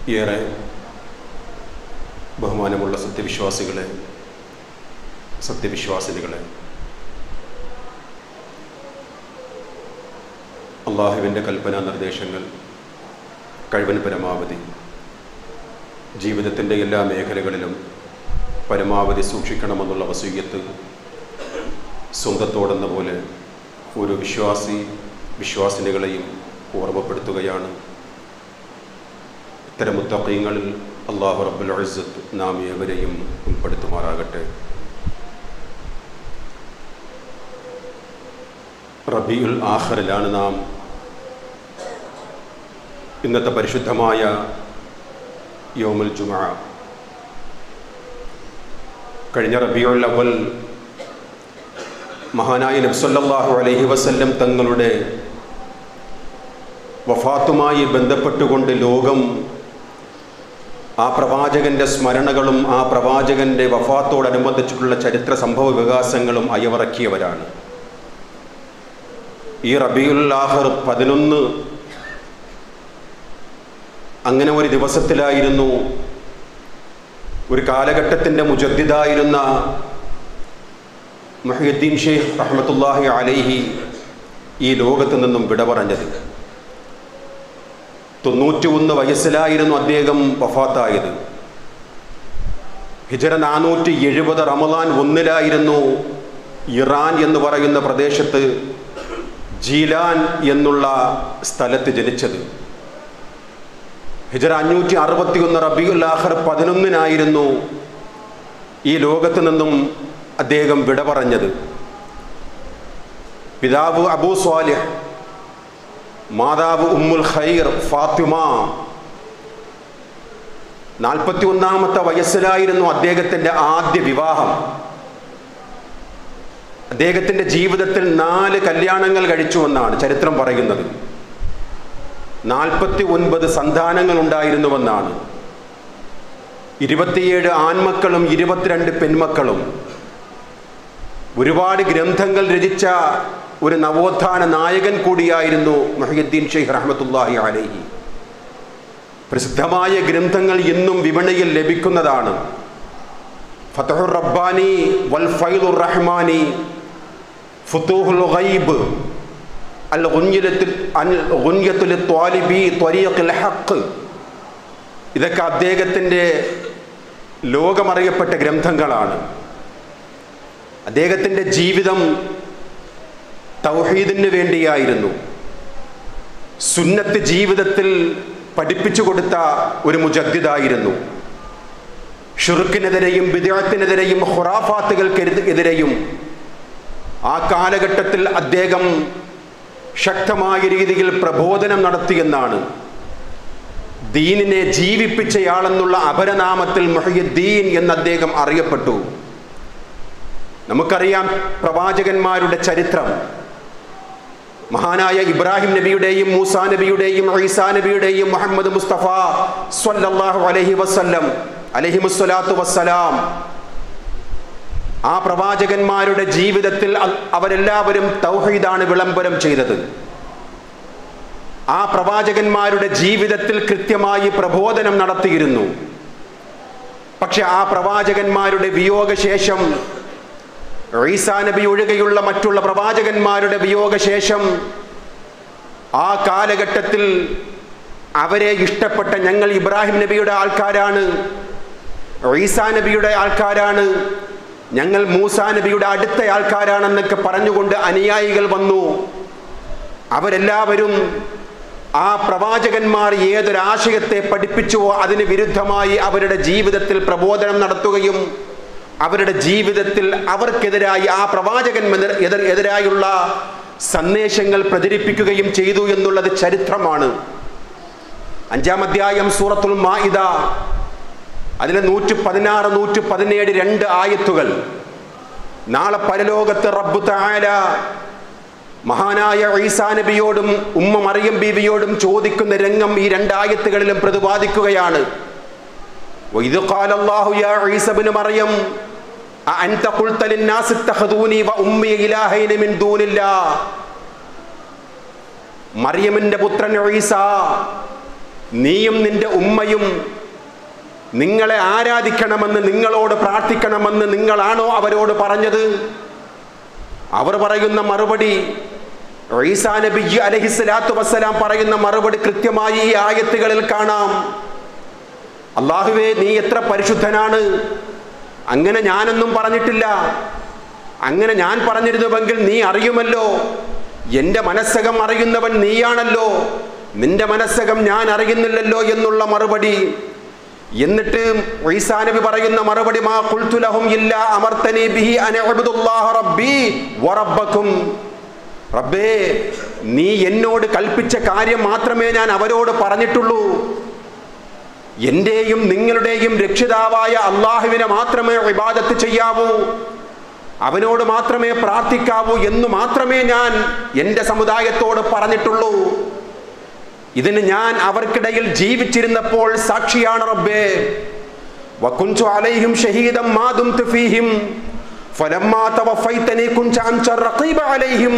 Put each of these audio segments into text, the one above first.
ഏറെ ബഹുമാനമുള്ള സത്യവിശ്വാസികളെ സത്യവിശ്വാസിനികളെ അള്ളാഹുവിൻ്റെ കൽപ്പനാ നിർദ്ദേശങ്ങൾ കഴിവൻ പരമാവധി ജീവിതത്തിൻ്റെ എല്ലാ മേഖലകളിലും പരമാവധി സൂക്ഷിക്കണമെന്നുള്ള വസൂയത്ത് സ്വന്തത്തോടെന്ന പോലെ ഒരു വിശ്വാസി വിശ്വാസിനികളെയും ഓർമ്മപ്പെടുത്തുകയാണ് ഇത്തരം മുത്തക്കയങ്ങളിൽ അള്ളാഹു റബ്ബുൽ അഴ്സത്ത് നാം ഏവരെയും ഉൾപ്പെടുത്തുമാറാകട്ടെ റബിയുൽ ആഖറിലാണ് നാം ഇന്നത്തെ പരിശുദ്ധമായ യോമുൽ ജുമ കഴിഞ്ഞ റബിയുൽ അവൽ മഹാനായ നബ്സല്ലാഹു അലൈഹി വസല്ലം തങ്ങളുടെ വഫാത്തുമായി ബന്ധപ്പെട്ടുകൊണ്ട് ലോകം ആ പ്രവാചകൻ്റെ സ്മരണകളും ആ പ്രവാചകൻ്റെ വഫാത്തോടനുബന്ധിച്ചിട്ടുള്ള ചരിത്ര സംഭവ വികാസങ്ങളും അയവിറക്കിയവരാണ് ഈ റബിയുൽ ആഹർ പതിനൊന്ന് അങ്ങനെ ഒരു ദിവസത്തിലായിരുന്നു ഒരു കാലഘട്ടത്തിൻ്റെ മുജദ്ദിദായിരുന്ന മൊഹീദ്ദീൻ ഷെയ്ഖ് റഹ്മത്തുല്ലാഹി അലൈഹി ഈ ലോകത്ത് നിന്നും വിട പറഞ്ഞത് തൊണ്ണൂറ്റി ഒന്ന് വയസ്സിലായിരുന്നു അദ്ദേഹം വഫാത്തായത് ഹിജറ നാനൂറ്റി എഴുപത് റമദാൻ ഒന്നിലായിരുന്നു ഇറാൻ എന്ന് പറയുന്ന പ്രദേശത്ത് ജീലാൻ എന്നുള്ള സ്ഥലത്ത് ജനിച്ചത് ഹിജറ അഞ്ഞൂറ്റി അറുപത്തി ഒന്ന് റബിയുൽ ആഖർ പതിനൊന്നിനായിരുന്നു ഈ ലോകത്ത് നിന്നും അദ്ദേഹം വിട പറഞ്ഞത് പിതാവ് അബൂ സ്വാലിഹ് മാതാവ് ഉമ്മുൽ ഖൈർ ഫാത്തിമ നാൽപ്പത്തി ഒന്നാമത്തെ വയസ്സിലായിരുന്നു അദ്ദേഹത്തിൻ്റെ ആദ്യ വിവാഹം അദ്ദേഹത്തിൻ്റെ ജീവിതത്തിൽ നാല് കല്യാണങ്ങൾ കഴിച്ചുവെന്നാണ് ചരിത്രം പറയുന്നത് നാൽപ്പത്തി ഒൻപത് സന്താനങ്ങൾ ഉണ്ടായിരുന്നുവെന്നാണ് ഇരുപത്തിയേഴ് ആൺമക്കളും ഇരുപത്തിരണ്ട് പെൺമക്കളും ഒരുപാട് ഗ്രന്ഥങ്ങൾ രചിച്ച ഒരു നവോത്ഥാന നായകൻ കൂടിയായിരുന്നു മൊഹീദ്ദീൻ ഷെയ്ഖ് റഹ്മത്തുല്ലാഹി അലൈഹി പ്രസിദ്ധമായ ഗ്രന്ഥങ്ങൾ ഇന്നും വിപണിയിൽ ലഭിക്കുന്നതാണ് ഫതഹുർ റബ്ബാനി വൽ ഫൈലുർ റഹ്മാനി ഫുത്തൂഹുൽ ഗൈബ് അൽ ഗുൻയലത്തിൽ അൽ ഗുൻയത്തുൽ ത്വാലിബി ത്വരീഖിൽ ഹഖ് ഇതൊക്കെ അദ്ദേഹത്തിൻ്റെ ലോകമറിയപ്പെട്ട ഗ്രന്ഥങ്ങളാണ് അദ്ദേഹത്തിൻ്റെ ജീവിതം തൗഹീദിന് വേണ്ടിയായിരുന്നു സുന്നത്ത് ജീവിതത്തിൽ പഠിപ്പിച്ചു കൊടുത്ത ഒരു മുജദ്ദിദായിരുന്നു ഷുറുക്കിനെതിരെയും വിദേഹത്തിനെതിരെയും ഹുറാഫാത്തുകൾക്ക് എതിരെയും ആ കാലഘട്ടത്തിൽ അദ്ദേഹം ശക്തമായ രീതിയിൽ പ്രബോധനം നടത്തിയെന്നാണ് ദീനിനെ ജീവിപ്പിച്ചയാളെന്നുള്ള അപരനാമത്തിൽ മുഹയ്യദ്ദീൻ എന്ന് അദ്ദേഹം അറിയപ്പെട്ടു നമുക്കറിയാം പ്രവാചകന്മാരുടെ ചരിത്രം മഹാനായ ഇബ്രാഹിം നബിയുടെയും മൂസാ നബിയുടെയും ഈസാ നബിയുടെയും മുഹമ്മദ് മുസ്തഫ സ്വല്ലല്ലാഹു അലൈഹി വസല്ലം അലൈഹി മുസ്സലാത്തു വസ്സലാം ആ പ്രവാചകന്മാരുടെ ജീവിതത്തിൽ അവരെല്ലാവരും തൗഹീദാണ് വിളംബരം ചെയ്തത് ആ പ്രവാചകന്മാരുടെ ജീവിതത്തിൽ കൃത്യമായി പ്രബോധനം നടത്തിയിരുന്നു പക്ഷെ ആ പ്രവാചകന്മാരുടെ വിയോഗശേഷം ഈസാ നബി ഒഴികെയുള്ള മറ്റുള്ള പ്രവാചകന്മാരുടെ വിയോഗശേഷം ആ കാലഘട്ടത്തിൽ അവരെ ഇഷ്ടപ്പെട്ട ഞങ്ങൾ ഇബ്രാഹിം നബിയുടെ ആൾക്കാരാണ് ഈസാ നബിയുടെ ആൾക്കാരാണ് ഞങ്ങൾ മൂസാ നബിയുടെ അടുത്ത ആൾക്കാരാണെന്നൊക്കെ പറഞ്ഞുകൊണ്ട് അനുയായികൾ വന്നു അവരെല്ലാവരും ആ പ്രവാചകന്മാർ ഏതൊരാശയത്തെ പഠിപ്പിച്ചുവോ അതിന് വിരുദ്ധമായി അവരുടെ ജീവിതത്തിൽ പ്രബോധനം നടത്തുകയും അവരുടെ ജീവിതത്തിൽ അവർക്കെതിരായി ആ പ്രവാചകൻ എതിർ എതിരായുള്ള സന്ദേശങ്ങൾ പ്രചരിപ്പിക്കുകയും ചെയ്തു എന്നുള്ളത് ചരിത്രമാണ് അഞ്ചാം അധ്യായം സൂറത്തുൽ മാഇദ അതിലെ നൂറ്റി പതിനാറ് നൂറ്റി പതിനേഴ് രണ്ട് ആയത്തുകൾ നാളെ പരലോകത്ത് റബ്ബു താല മഹാനായ ഈസാ നബിയോടും ഉമ്മ മറിയം ബീവിയോടും ചോദിക്കുന്ന രംഗം ഈ രണ്ടായത്തുകളിലും പ്രതിപാദിക്കുകയാണ് وإذ قال الله يا عيسى بن مريم أأنت قلت للناس اتخذوني وأمي إلهين من دون الله മറിയമിന്റെ പുത്രൻ ഈസ നീയും നിന്റെ ഉമ്മയും നിങ്ങളെ ആരാധിക്കണമെന്ന് നിങ്ങളോട് പ്രാർത്ഥിക്കണമെന്ന് നിങ്ങളാണോ അവരോട് പറഞ്ഞത് അവർ പറയുന്ന മറുപടി ഈസാ നബി അലഹിസ്ലാത്തു വസ്സലാം പറയുന്ന മറുപടി കൃത്യമായി ഈ ആയത്തുകളിൽ കാണാം അള്ളാഹുവേ നീ എത്ര പരിശുദ്ധനാണ് അങ്ങനെ ഞാനൊന്നും പറഞ്ഞിട്ടില്ല അങ്ങനെ ഞാൻ പറഞ്ഞിരുന്നുവെങ്കിൽ നീ അറിയുമല്ലോ എൻ്റെ മനസ്സകം അറിയുന്നവൻ നീയാണല്ലോ നിന്റെ മനസ്സകം ഞാൻ അറിയുന്നില്ലല്ലോ എന്നുള്ള മറുപടി എന്നിട്ട് ഈസാ നബി പറയുന്ന മറുപടി മാ ഖുൽതു ലഹും ഇല്ലാ അമർതനി ബിഹി അൻ അഅ്ബുദുല്ലാഹ റബ്ബി വറബ്ബക്കും റബ്ബേ നീ എന്നോട് കൽപ്പിച്ച കാര്യം മാത്രമേ ഞാൻ അവരോട് പറഞ്ഞിട്ടുള്ളൂ എൻ്റെയും നിങ്ങളുടെയും രക്ഷിതാവായ അള്ളാഹുവിനെ മാത്രമേ ഇബാദത്ത് ചെയ്യാവൂ അവനോട് മാത്രമേ പ്രാർത്ഥിക്കാവൂ എന്ന് മാത്രമേ ഞാൻ എൻ്റെ സമുദായത്തോട് പറഞ്ഞിട്ടുള്ളൂ ഇതിന് ഞാൻ അവർക്കിടയിൽ ജീവിച്ചിരുന്നപ്പോൾ സാക്ഷിയാണ് റബ്ബേ വകുൻതു അലൈഹിം ഷഹീദം മാ ദുംതു ഫീഹിം ഫലമ്മാ തവഫൈതനി കുൻത അൻത റഖീബ അലൈഹിം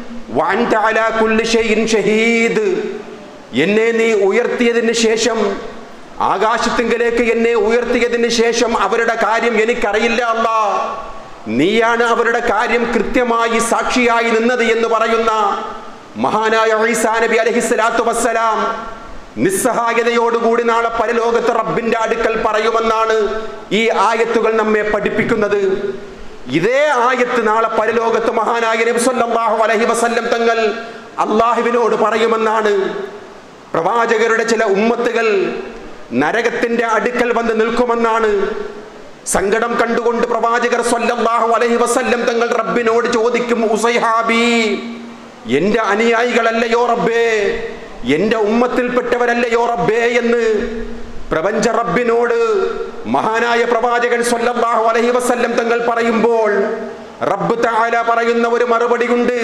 വഅൻത അലാ കുല്ലി ഷൈഇൻ ഷഹീദ് എന്നെ നീ ഉയർത്തിയതിന് ശേഷം ആകാശത്തിങ്കലേക്ക് എന്നെ ഉയർത്തിയതിന് ശേഷം അവരുടെ കാര്യം എനിക്കറിയില്ല അല്ലാ നീയാണ് അവരുടെ കാര്യം കൃത്യമായി സാക്ഷിയായി നിന്നത് എന്ന് പറയുന്ന മഹാനായ ഈസാ നബി അലഹിസ്സലാത്തു വസ്സലാം നിസ്സഹായതയോടുകൂടി നാളെ പരലോകത്ത് റബ്ബിന്റെ അടുക്കൽ പറയുമെന്നാണ് ഈ ആയത്തുകൾ നമ്മെ പഠിപ്പിക്കുന്നത് ഇതേ ആയത്ത് നാളെ പരലോകത്ത് മഹാനായ നബി സല്ലല്ലാഹു അലൈഹി വസല്ലം തങ്ങൾ അള്ളാഹുവിനോട് പറയുമെന്നാണ് പ്രവാചകരുടെ ചില ഉമ്മത്തുകൾ നരകത്തിന്റെ അടുക്കൽ വന്ന് നിൽക്കുമെന്നാണ് സങ്കടം കണ്ടുകൊണ്ട് പ്രവാചകർ സ്വല്ലല്ലാഹു അലൈഹി വസല്ലം തങ്ങൾ റബ്ബിനോട് ചോദിക്കും ഉസൈഹാബി എന്റെ അനുയായികളല്ലയോ റബ്ബേ എന്റെ ഉമ്മത്തിൽപ്പെട്ടവരല്ലയോ റബ്ബേ എന്ന് പ്രപഞ്ച റബ്ബിനോട് മഹാനായ പ്രവാചകൻ സ്വല്ലല്ലാഹു അലൈഹി വസല്ലം തങ്ങൾ പറയുമ്പോൾ റബ്ബ് തആല പറയുന്ന ഒരു മറുപടി ഉണ്ട്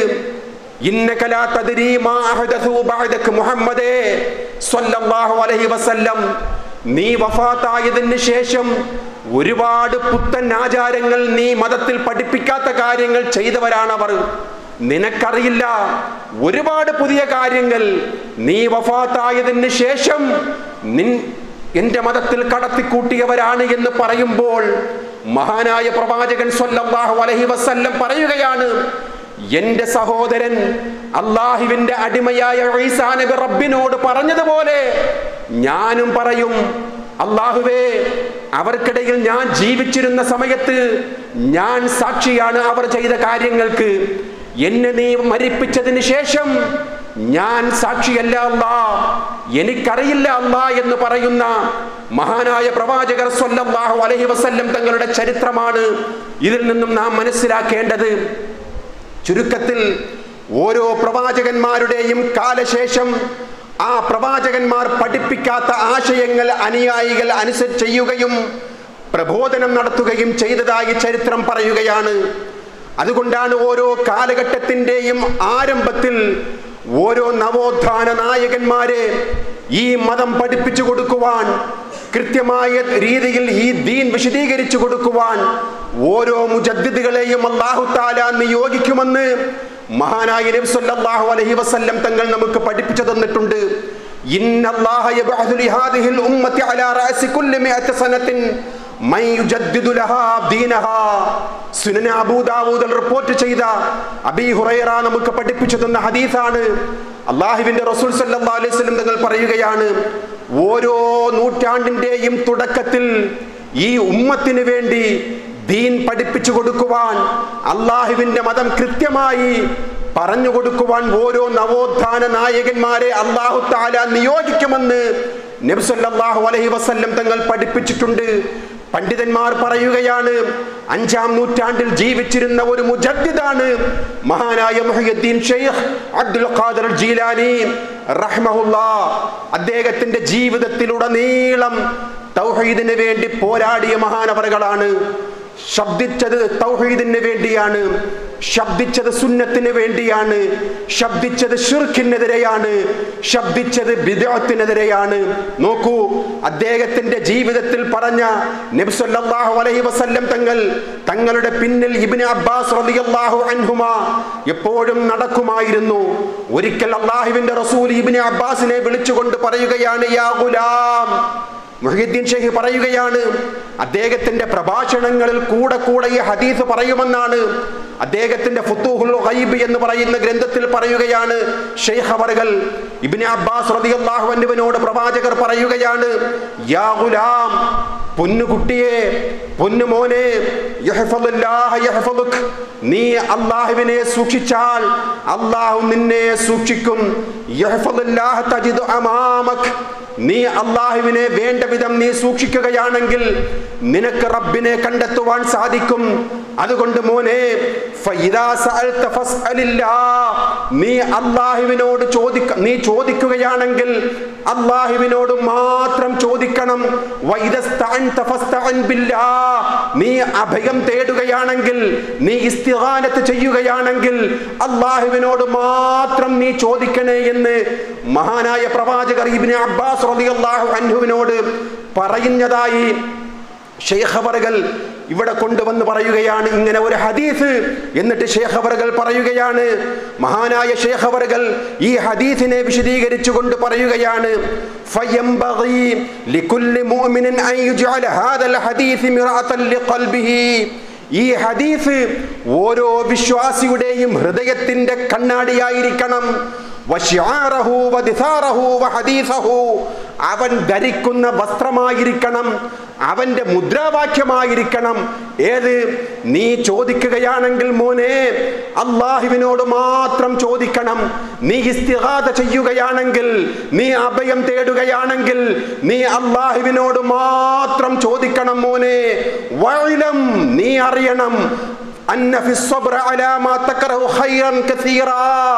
ഇന്നക ലാ തദ്രീ മാ അഹദസു ബഅദക മുഹമ്മദേ സ്വല്ലല്ലാഹു അലൈഹി വസല്ലം നീ വഫാത്തായതിന് ശേഷം ഒരുപാട് പുത്തൻ ആചാരങ്ങൾ നീ മതത്തിൽ പഠിപ്പിക്കാത്ത കാര്യങ്ങൾ ചെയ്തവരാണവർ നിനക്കറിയില്ല ഒരുപാട് പുതിയ കാര്യങ്ങൾ നീ വഫാത്തായതിന് ശേഷം നിൻ എന്റെ മതത്തിൽ കടത്തിക്കൂട്ടിയവരാണ് എന്ന് പറയുമ്പോൾ മഹാനായ പ്രവാചകൻ സ്വല്ലല്ലാഹു അലൈഹി വസല്ലം പറയുകയാണ് എന്റെ സഹോദരൻ അള്ളാഹുവിന്റെ അടിമയായ ഈസാ നബി റബ്ബിനോട് പറഞ്ഞതുപോലെ ഞാനും പറയും അള്ളാഹുവേ അവർക്കിടയിൽ ഞാൻ ജീവിച്ചിരുന്ന സമയത്ത് ഞാൻ സാക്ഷിയാണ് അവർ ചെയ്ത കാര്യങ്ങൾക്ക് എന്നെ നീ മരിപ്പിച്ചതിന് ശേഷം ഞാൻ സാക്ഷിയല്ല അല്ലാ എനിക്കറിയില്ല അല്ലാ എന്ന് പറയുന്ന മഹാനായ പ്രവാചകർ സ്വല്ലല്ലാഹു അലൈഹി വസല്ലം തങ്ങളുടെ ചരിത്രമാണ് ഇതിൽ നിന്നും നാം മനസ്സിലാക്കേണ്ടത് ചുരുക്കത്തിൽ ഓരോ പ്രവാചകന്മാരുടെയും കാലശേഷം ആ പ്രവാചകന്മാർ പഠിപ്പിക്കാത്ത ആശയങ്ങൾ അനുയായികൾ അനുസരിച്ച് ചെയ്യുകയും പ്രബോധനം നടത്തുകയും ചെയ്തതായി ചരിത്രം പറയുകയാണ് അതുകൊണ്ടാണ് ഓരോ കാലഘട്ടത്തിൻ്റെയും ആരംഭത്തിൽ ഓരോ നവോത്ഥാന നായകന്മാരെ ഈ മതം പഠിപ്പിച്ചു കൊടുക്കുവാൻ കൃത്യമായ രീതിയിൽ ഈ ദീൻ വിശദീകരിച്ചു കൊടുക്കുവാൻ ഓരോ മുജദ്ദിദുകളെയും അള്ളാഹു താല നിയോഗിക്കുമെന്ന് മഹാനായ നബി സല്ലല്ലാഹു അലൈഹി വസല്ലം തങ്ങൾ നമുക്ക് പഠിപ്പിച്ചു തന്നിട്ടുണ്ട് ഇന്നല്ലാഹ യബ്അഥു ലിഹാദിഹിൽ ഉമ്മത്തി അലാ റഅസി കുല്ലി മിഅത്തി സനത്തിൻ മൻ യുജദ്ദിദു ലഹാ ദീനഹാ സുനന അബൂ ദാവൂദിൽ റിപ്പോർട്ട് ചെയ്ത അബീ ഹുറൈറ നമുക്ക് പഠിപ്പിച്ചു തന്ന ഹദീസാണ് അള്ളാഹുവിന്റെ റസൂൽ സല്ലല്ലാഹു അലൈഹി വസല്ലം തങ്ങൾ പറയുകയാണ് ഓരോ നൂറ്റാണ്ടിന്റെയും തുടക്കത്തിൽ ഈ ഉമ്മത്തിന് വേണ്ടി ദീൻ പഠിപ്പിച്ചു കൊടുക്കുവാൻ അള്ളാഹുവിന്റെ മതം കൃത്യമായി പറഞ്ഞു കൊടുക്കുവാൻ ഓരോ നവോത്ഥാന നായകന്മാരെ അള്ളാഹു താല നിയോഗിക്കുമെന്ന് നബ്സല്ലാഹു അലൈഹി വസല്ലം തങ്ങൾ പഠിപ്പിച്ചിട്ടുണ്ട് പണ്ഡിതന്മാർ പറയുകയാണ് അഞ്ചാം നൂറ്റാണ്ടിൽ ജീവിച്ചിരുന്ന ഒരു മുജദ്ദിദാണ് മഹാനായ മുഹയ്യദ്ദീൻ ഷെയ്ഖ് അബ്ദുൽ ഖാദർ ജീലാനി റഹ്മഹുല്ലാ അദ്ദേഹത്തിന്റെ ജീവിതത്തിലുടനീളം തൗഹീദിന് വേണ്ടി പോരാടിയ മഹാനവറുകളാണ് ശബ്ദിച്ചത് തൗഹീദിന് വേണ്ടിയാണ് ശബ്ദിച്ചത് സുന്നത്തിന് വേണ്ടിയാണ് ശബ്ദിച്ചത് ഷിർഖിനെതിരെയാണ് ശബ്ദിച്ചത് ബിദഅത്തിനെതിരെയാണ് നോക്കൂ അദ്ദേഹത്തിന്റെ ജീവിതത്തിൽ പറഞ്ഞ നബ്സല്ലാഹു അലൈഹി വസല്ലം തങ്ങൾ തങ്ങളുടെ പിന്നിൽ ഇബ്നു അബ്ബാസ് റളിയല്ലാഹു അൻഹുമ എപ്പോഴും നടക്കുമായിരുന്നു ഒരിക്കൽ അള്ളാഹുവിന്റെ റസൂൽ ഇബ്നു അബ്ബാസിനെ വിളിച്ചുകൊണ്ട് പറയുകയാണ് യാ ഗുലാം മുഹീദ്ദീൻ ഷെയ്ഖ് പറയുകയാണ് അദ്ദേഹത്തിന്റെ പ്രഭാഷണങ്ങളിൽ കൂടെ കൂടെ ഈ ഹദീസ് പറയുമെന്നാണ് അദ്ദേഹത്തിന്റെ ഫുത്തൂഹുൽ ഗൈബ് എന്ന് പറയുന്ന ഗ്രന്ഥത്തിൽ പറയുകയാണ് ഷെയ്ഖ് അവറുകൾ ഇബ്നു അബ്ബാസ് റളിയല്ലാഹു അൻഹുവിനോട് പ്രവാചകർ പറയുകയാണ് യാ ഗുലാം പൊന്നു കുട്ടിയെ പൊന്നു മോനെ യഹ്ഫദുല്ലാഹ യഹ്ഫദുക് നീ അള്ളാഹുവിനെ സൂക്ഷിച്ചാൽ അള്ളാഹു നിന്നെ സൂക്ഷിക്കും യഹ്ഫദുല്ലാഹ തജിദു അമാമക് നീ അള്ളാഹുവിനെ വേണ്ട വിധം നീ സൂക്ഷിക്കുകയാണെങ്കിൽ നിനക്ക് റബ്ബിനെ കണ്ടെത്തുവാൻ സാധിക്കും അതുകൊണ്ട് മോനെ ഫഇദാ സഅൽത ഫസ്അലില്ലാ. നീ അള്ളാഹുവിനോട് ചോദിക്ക നീ ചോദിക്കുകയാണെങ്കിൽ അള്ളാഹുവിനോട് മാത്രം ചോദിക്കണം വഇദസ്തഅൻത ഫസ്തഅൻ ബില്ലാ. നീ അഭയം തേടുകയാണെങ്കിൽ നീ ഇസ്തിഗാനത്ത് ചെയ്യുകയാണെങ്കിൽ അള്ളാഹുവിനോട് മാത്രം നീ ചോദിക്കണേ എന്ന് മഹാനായ പ്രവാചകർ ഇബ്നു അബ്ബാസ് റളിയല്ലാഹു അൻഹുവിനോട് പറയുന്നതായി ഷെയ്ഖവറുകൾ ഇവിടെ കൊണ്ടുവന്ന് പറയുകയാണ് ഇങ്ങനെ ഒരു ഹദീസ് എന്നിട്ട് ഷേഖവറുകൾ പറയുകയാണ് മഹാനായ ഷേഖവറുകൾ ഈ ഹദീസിനെ വിശദീകരിച്ചു കൊണ്ട് പറയുകയാണ് فينبغي لكل مؤمن أن يجعل هذا الحديث مرآة لقلبه ഈ ഹദീസ് ഓരോ വിശ്വാസിയുടെയും ഹൃദയത്തിന്റെ കണ്ണാടിയായിരിക്കണം വശിആറഹു വദിസാറഹു വഹദീസഹു. അവൻ ധരിക്കുന്ന വസ്ത്രമായിരിക്കണം അവന്റെ മുദ്രാവാക്യമായിരിക്കണം ഏത് നീ ചോദിക്കുകയാണെങ്കിൽ മോനെ അള്ളാഹുവിനോട് മാത്രം ചോദിക്കണം നീ ഇസ്തിഹാദ ചെയ്യുകയാണെങ്കിൽ നീ അഭയം തേടുകയാണെങ്കിൽ നീ അള്ളാഹുവിനോട് മാത്രം ചോദിക്കണം മോനെ വഴിലം നീ അറിയണം അന്ന ഫി സ്വബ്ര അലാ മാ തക്റഹു ഖൈറൻ കസീറാ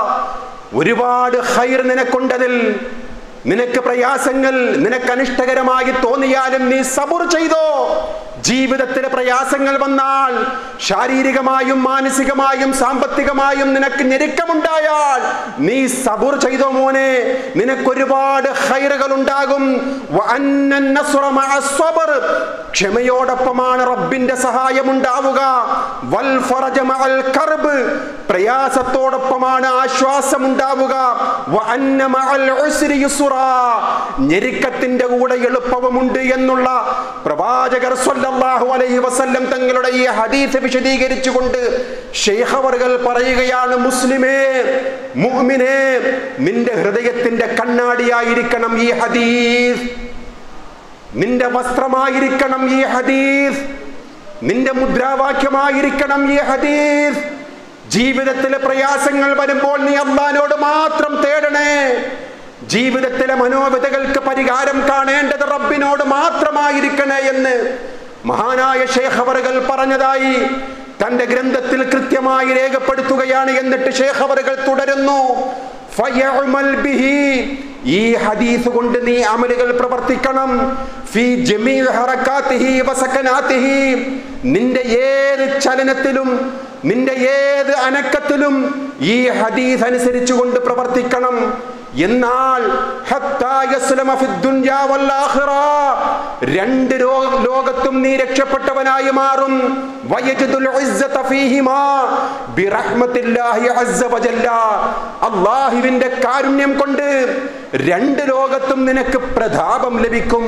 ഒരുപാട് ഹൈർ നിനക്കുണ്ടതിൽ നിനക്ക് പ്രയാസങ്ങൾ നിനക്ക് അനിഷ്ടകരമായി തോന്നിയാലും നീ സബുർ ചെയ്തോ ജീവിതത്തിലെ പ്രയാസങ്ങൾ വന്നാൽ ശാരീരികമായും മാനസികമായും സാമ്പത്തികമായും നിനക്ക് ഞെരുക്കമുണ്ടായാൽ നീ സബുർ ചെയ്തോ മോനെ നിനക്ക് ഒരുപാട് ഹൈറുകൾ ഉണ്ടാകും വഅന്ന നസ്റ മഅ സ്വബ്ർ. ക്ഷമയോടൊപ്പമാണ് റബ്ബിന്റെ സഹായം ഉണ്ടാവുക വൽ ഫറജ മഅൽ കർബ് പ്രയാസത്തോടൊപ്പമാണ് ആശ്വാസം ഉണ്ടാവുക വഅന്ന മഅൽ ഉസ്രി യുസ്റാ. ഞെരുക്കത്തിന്റെ കൂടെ എളുപ്പവുമുണ്ട് എന്നുള്ള പ്രവാചകർ സ്വല്ലല്ലാഹു അലൈഹി വസല്ലം തങ്ങളുടെ ഈ ഹദീസ് വിശദീകരിച്ചുകൊണ്ട് ഷെയ്ഖവറുകൾ പറയുകയാണ് മുസ്ലിമേ മുഅ്മിനേ നിന്റെ ഹൃദയത്തിന്റെ കണ്ണാടിയായിരിക്കണം ഈ ഹദീസ് നിന്റെ വസ്ത്രമായിരിക്കണം ഈ ഹദീസ് നിന്റെ മുദ്രാവാക്യമായിരിക്കണം ഈ ഹദീസ് ജീവിതത്തിലെ പ്രയാസങ്ങൾ വരുമ്പോൾ നീ അള്ളഹാനോട് മാത്രം തേടണേ ജീവിതത്തിലെ മനോവ്യതകൾക്ക് പരിഹാരം കാണേണ്ടത് റബ്ബിനോട് മാത്രമായിരിക്കണേ എന്ന് മഹാനായ ഷേഖവറുകൾ പറഞ്ഞതായി തന്റെ ഗ്രന്ഥത്തിൽ കൃത്യമായി രേഖപ്പെടുത്തുകയാണ് എന്നിട്ട് ഷേഖവറുകൾ തുടരുന്നു ഫയഅമൽ ബിഹി. ഈ ഹദീസ് കൊണ്ട് നീ അമലുകൾ പ്രവർത്തിക്കണം ഫി ജമീ ഹറക്കാത്തിഹി വസക്കനാത്തിഹി. നിന്റെ ഏത് ചലനത്തിലും നിന്റെ ഏത് അനക്കത്തിലും ഈ ഹദീസ് അനുസരിച്ചുകൊണ്ട് പ്രവർത്തിക്കണം എന്നാൽ ഹത്താ യസ്ലമ ഫിദ്ദുൻയാ വൽ ആഖിറ. രണ്ട് രോ- ലോകത്തും നീ രക്ഷപ്പെട്ടവനായി മാറും വയജിദുൽ ഇസ്സത ഫീഹിമാ ബിറഹ്മത്തില്ലാഹി അസ്സ വജല്ല. അള്ളാഹുവിന്റെ കാരുണ്യം കൊണ്ട് രണ്ട് ലോകത്തും നിനക്ക് പ്രതാപം ലഭിക്കും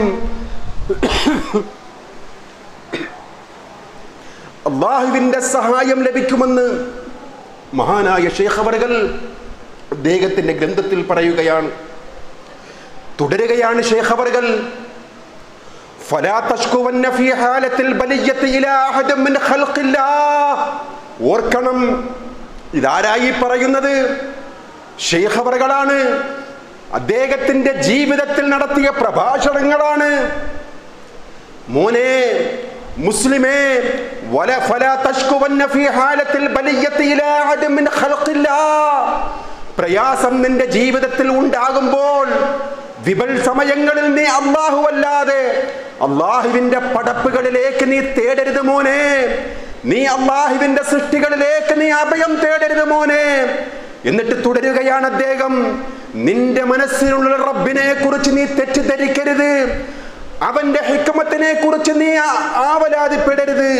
അള്ളാഹുവിന്റെ സഹായം ലഭിക്കുമെന്ന് മഹാനായ ഷേഖവറുകൾ അദ്ദേഹത്തിന്റെ ഗ്രന്ഥത്തിൽ പറയുകയാണ് തുടരുകയാണ് ഷേഖവറുകൾ فلا تشكون في حالة البلية إلى أحد من خلق الله ഓർക്കണം ഇതാരായി പറയുന്നത് ഷെയ്ഖവറുകളാണ് അദ്ദേഹത്തിന്റെ ജീവിതത്തിൽ നടത്തിയ പ്രഭാഷണങ്ങളാണ് മോനെ മുസ്ലിമേ വല ഫലാ തഷ്കുവന്ന ഫീ ഹാലത്തിൽ ബലിയത്തി ഇലാ അഹദി മിൻ ഖൽഖില്ലാ. പ്രയാസം നിന്റെ ജീവിതത്തിൽ ഉണ്ടാകുമ്പോൾ വിപൽ സമയങ്ങളിൽ നീ അള്ളാഹു അല്ലാതെ അള്ളാഹുവിന്റെ പടപ്പുകളിലേക്ക് നീ തേടരുത് മോനെ നീ അള്ളാഹുവിന്റെ സൃഷ്ടികളിലേക്ക് നീ അഭയം തേടരുത് മോനെ എന്നിട്ട് തുടരുകയാണ് അദ്ദേഹം നിന്റെ മനസ്സിലുള്ള റബ്ബിനെ കുറിച്ച് നീ തെറ്റിദ്ധരിക്കരുത് അവന്റെ ഹിക്മത്തിനെ കുറിച്ച് നീ ആ- ആവലാതിപ്പെടരുത്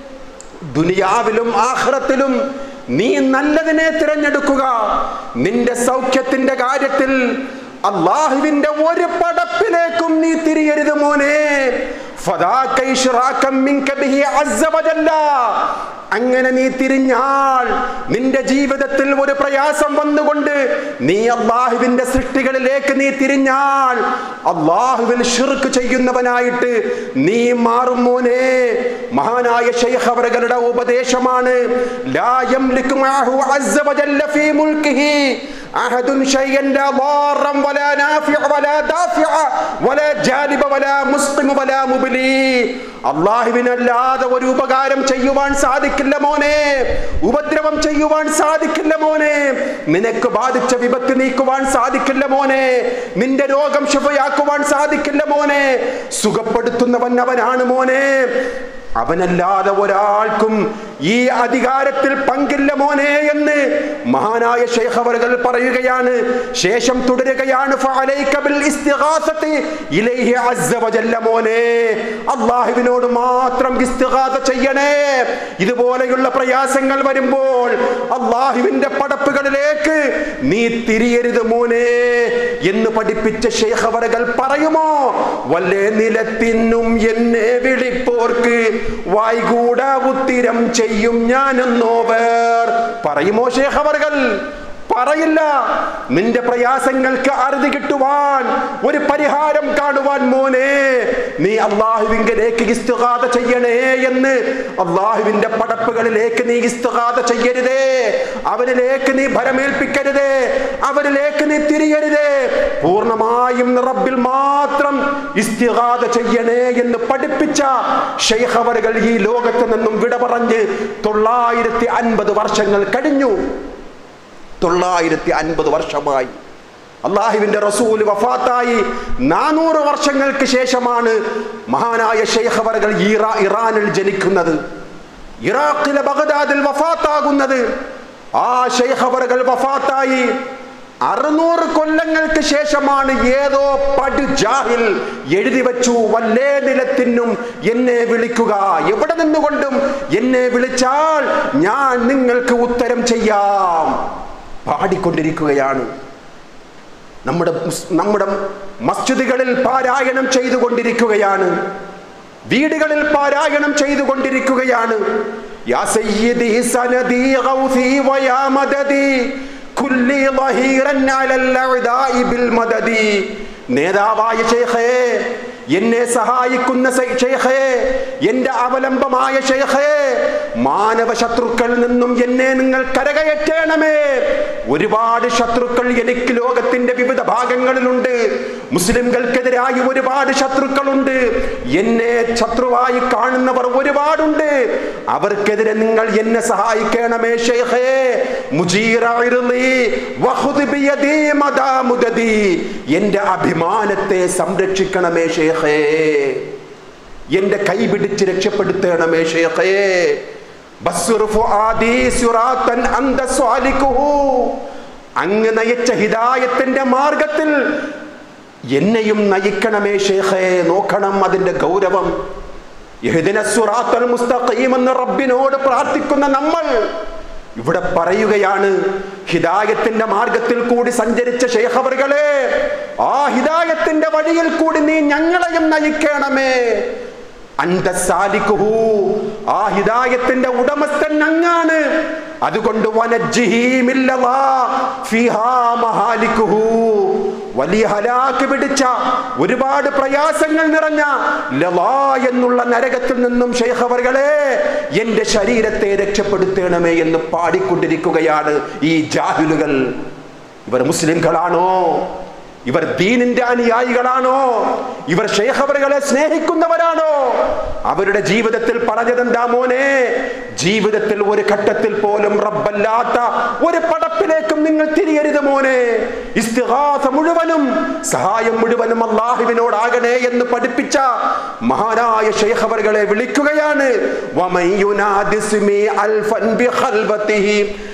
ദുനിയാവിലും ആഖിറത്തിലും നീ നല്ലതിനെ തിരഞ്ഞെടുക്കുക നിന്റെ സൗഖ്യത്തിന്റെ കാര്യത്തിൽ അള്ളാഹുവിന്റെ ഒരു പടപ്പിലേക്കും നീ തിരിയരുത് മോനെ ഫദാക ഇശ്റാകം മിൻക ബിഹി അസ്സ വജല്ല. അങ്ങനെ നീ തിരിഞ്ഞാൽ നിന്റെ ജീവിതത്തിൽ ഒരു പ്രയാസം വന്നുകൊണ്ട് നീ അള്ളാഹുവിന്റെ സൃഷ്ടികളിലേക്ക് നീ തിരിഞ്ഞാൽ അള്ളാഹുവിൽ ഷിർക്ക് ചെയ്യുന്നവനായിട്ട് നീ മാറും മോനെ മഹാനായ ശൈഖ് അവറുകളുടെ ഉപദേശമാണ് ലാ യംലികു മഅഹു അസ്സ വജല്ല ഫീ മുൽക്കിഹി അഹദുൻ ശൈഅൻ ലാ ضارا ولا نافع ولا دافع ولا جالب ولا مسقم ولا مبلي അള്ളാഹുവിനല്ലാതെ ഒരു ഉപകാരം ചെയ്യുവാൻ സാധിക്കില്ല മോനെ ഉപദ്രവം ചെയ്യുവാൻ സാധിക്കില്ല മോനെ നിനക്ക് ബാധിച്ച വിപത്ത് നീക്കുവാൻ സാധിക്കില്ല മോനെ നിന്റെ രോഗം ശുഭയാക്കുവാൻ സാധിക്കില്ല മോനെ സുഖപ്പെടുത്തുന്നവൻ അവനാണ് മോനെ അവനല്ലാതെ ഒരാൾക്കും ഈ അധികാരത്തിൽ പങ്കില്ല മോനെ എന്ന് മഹാനായ ശൈഖ് അവറുകൾ പറയുകയാണ് ശേഷം തുടരുകയാണ് ഫഅലൈക ബിൽ ഇസ്തിഗാസത്തി ഇലൈഹി അസ്സ വജല്ല മോനെ അള്ളാഹുവിനോട് മാത്രം ഇസ്തിഗാസ ചെയ്യണേ ഇതുപോലെയുള്ള പ്രയാസങ്ങൾ വരുമ്പോൾ അള്ളാഹുവിന്റെ പടപ്പുകളിലേക്ക് നീ തിരിയരുത് മോനെ എന്ന് പഠിപ്പിച്ച ശൈഖ് അവറുകൾ പറയുമോ വല്ലേ നിലത്തിനും എന്നെ വിളിപ്പോർക്ക് വായ്കൂട ഉത്തിരം ചെയ്യും ഞാനെന്നോവർ പറയുമോ ശേഖ് അവർകൾ പറയില്ല നിന്റെ പ്രയാസങ്ങൾക്ക് അറുതി കിട്ടുവാൻ ഒരു പരിഹാരം കാണുവാൻ മോനെ നീ അള്ളാഹുവിങ്കലേക്ക് ഇസ്തുകാത ചെയ്യണേ എന്ന് അള്ളാഹുവിന്റെ പടപ്പുകളിലേക്ക് നീ ഇസ്തുകാത ചെയ്യരുതേ അവനിലേക്ക് നീ ഭരമേൽപ്പിക്കരുതേ അവനിലേക്ക് നീ തിരിയരുതേ പൂർണ്ണമായും റബ്ബിൽ മാത്രം ഇസ്തിഗാദ ചെയ്യണേ എന്ന് പഠിപ്പിച്ച ഷെയ്ഖ് അവറുകൾ ഈ ലോകത്ത് നിന്നും വിട പറഞ്ഞ് തൊള്ളായിരത്തി അൻപത് വർഷങ്ങൾ കഴിഞ്ഞു തൊള്ളായിരത്തി അൻപത് വർഷമായി അള്ളാഹുവിന്റെ റസൂൽ വഫാത്തായി നാനൂറ് വർഷങ്ങൾക്ക് ശേഷമാണ് മഹാനായ ഷെയ്ഖ് അവറുകൾ ഇറാ ഇറാനിൽ ജനിക്കുന്നത് ഇറാഖിലെ ബഗ്ദാദിൽ വഫാത്താകുന്നത് ആ ഷെയ്ഖ് അവറുകൾ വഫാത്തായി അറുന്നൂറ് കൊല്ലങ്ങൾക്ക് ശേഷമാണ് ഏതോ പടു ജാഹിൽ എഴുതി വെച്ചു വല്ലേ നിലത്തിനും എന്നെ വിളിക്കുക എവിടെ നിന്നുകൊണ്ടും എന്നെ വിളിച്ചാൽ ഞാൻ നിങ്ങൾക്ക് ഉത്തരം ചെയ്യാം പാടിക്കൊണ്ടിരിക്കുകയാണ് നമ്മുടെ മുസ്- നമ്മുടെ മസ്ജിദുകളിൽ പാരായണം ചെയ്തുകൊണ്ടിരിക്കുകയാണ് വീടുകളിൽ പാരായണം ചെയ്തുകൊണ്ടിരിക്കുകയാണ് യാ സയ്യിദി സനദി ഗൗസി വയാ മദദി കുല്ലി ളഹീറൻ അലൽ അഅദാഇ ബിൽ മദദി നേതാവായ ശൈഖേ എന്നെ സഹായിക്കുന്ന സൈ- ശൈഖേ എന്റെ അവലംബമായ ശൈഖേ മാനവ ശത്രുക്കളിൽ നിന്നും എന്നെ നിങ്ങൾ കരകയറ്റേണമേ ഒരുപാട് ശത്രുക്കൾ എനിക്ക് ലോകത്തിന്റെ വിവിധ ഭാഗങ്ങളിലുണ്ട് മുസ്ലിംകൾക്കെതിരായി ഒരുപാട് ശത്രുക്കളുണ്ട് എന്നെ ശത്രുവായി കാണുന്നവർ ഒരുപാടുണ്ട് അവർക്കെതിരെ നിങ്ങൾ എന്നെ സഹായിക്കണമേ ഷെയ്ഖേ മുജീറ ഇർളി വഖുദ് ബിയദി മദാ മുദദി എന്റെ അഭിമാനത്തെ സംരക്ഷിക്കണമേ ഷെയ്ഖേ എന്റെ കൈ പിടിച്ച് രക്ഷപ്പെടുത്തണമേ ഷെയ്ഖേ ബസ്സുർ ഫുആദി സിറാത്തൻ അന്ത സ്വാലിക്കുഹു അങ്ങ് നയിച്ച ഹിദായത്തിന്റെ മാർഗത്തിൽ എന്നെയും നയിക്കണമേ ഷേഖേ നോക്കണം അതിന്റെ ഗൗരവം യഹ്ദിന സിറാത്തൽ മുസ്തഖീം എന്ന് റബ്ബിനോട് പ്രാർത്ഥിക്കുന്ന നമ്മൾ ഇവിടെ പറയുകയാണ് ഹിദായത്തിന്റെ മാർഗത്തിൽ കൂടി സഞ്ചരിച്ച ശേഖവറുകളെ ആ ഹിദായത്തിന്റെ വഴിയിൽ കൂടി നീ ഞങ്ങളെയും നയിക്കണമേ അന്ത സാലിക്കുഹു ആ ഹിദായത്തിന്റെ ഉടമസ്ഥൻ അങ്ങാണ് അതുകൊണ്ട് വനജ്ജിഹി മില്ലല്ലാ ഫിഹാ മഹാലിക്കുഹു വലിയ ഹലാക്ക് പിടിച്ച ഒരുപാട് പ്രയാസങ്ങൾ നിറഞ്ഞ ലവാ എന്നുള്ള നരകത്തിൽ നിന്നും ശൈഖവറുകളെ എന്റെ ശരീരത്തെ രക്ഷപ്പെടുത്തണമേ എന്ന് പാടിക്കൊണ്ടിരിക്കുകയാണ് ഈ ജാഹിലുകൾ ഇവർ മുസ്ലിംകളാണോ ഇവർ ദീനിന്റെ അനുയായികളാണോ ഇവർ ഷേഖവറുകളെ സ്നേഹിക്കുന്നവരാണോ അവരുടെ ജീവിതത്തിൽ പറഞ്ഞതെന്താ മോനെ ജീവിതത്തിൽ ഒരു ഘട്ടത്തിൽ പോലും റബ്ബല്ലാത്ത ഒരു പടപ്പിലേക്കും നിങ്ങൾ തിരിയരുത് മോനെ ഇസ്തിഹാസ മുഴുവനും സഹായം മുഴുവനും അള്ളാഹുവിനോടാകണേ എന്ന് പഠിപ്പിച്ച മഹാനായ ഷേഖവറുകളെ വിളിക്കുകയാണ് വമൻ യുനാദിസ്മി അൽഫൻ ബിഖൽബത്തിഹി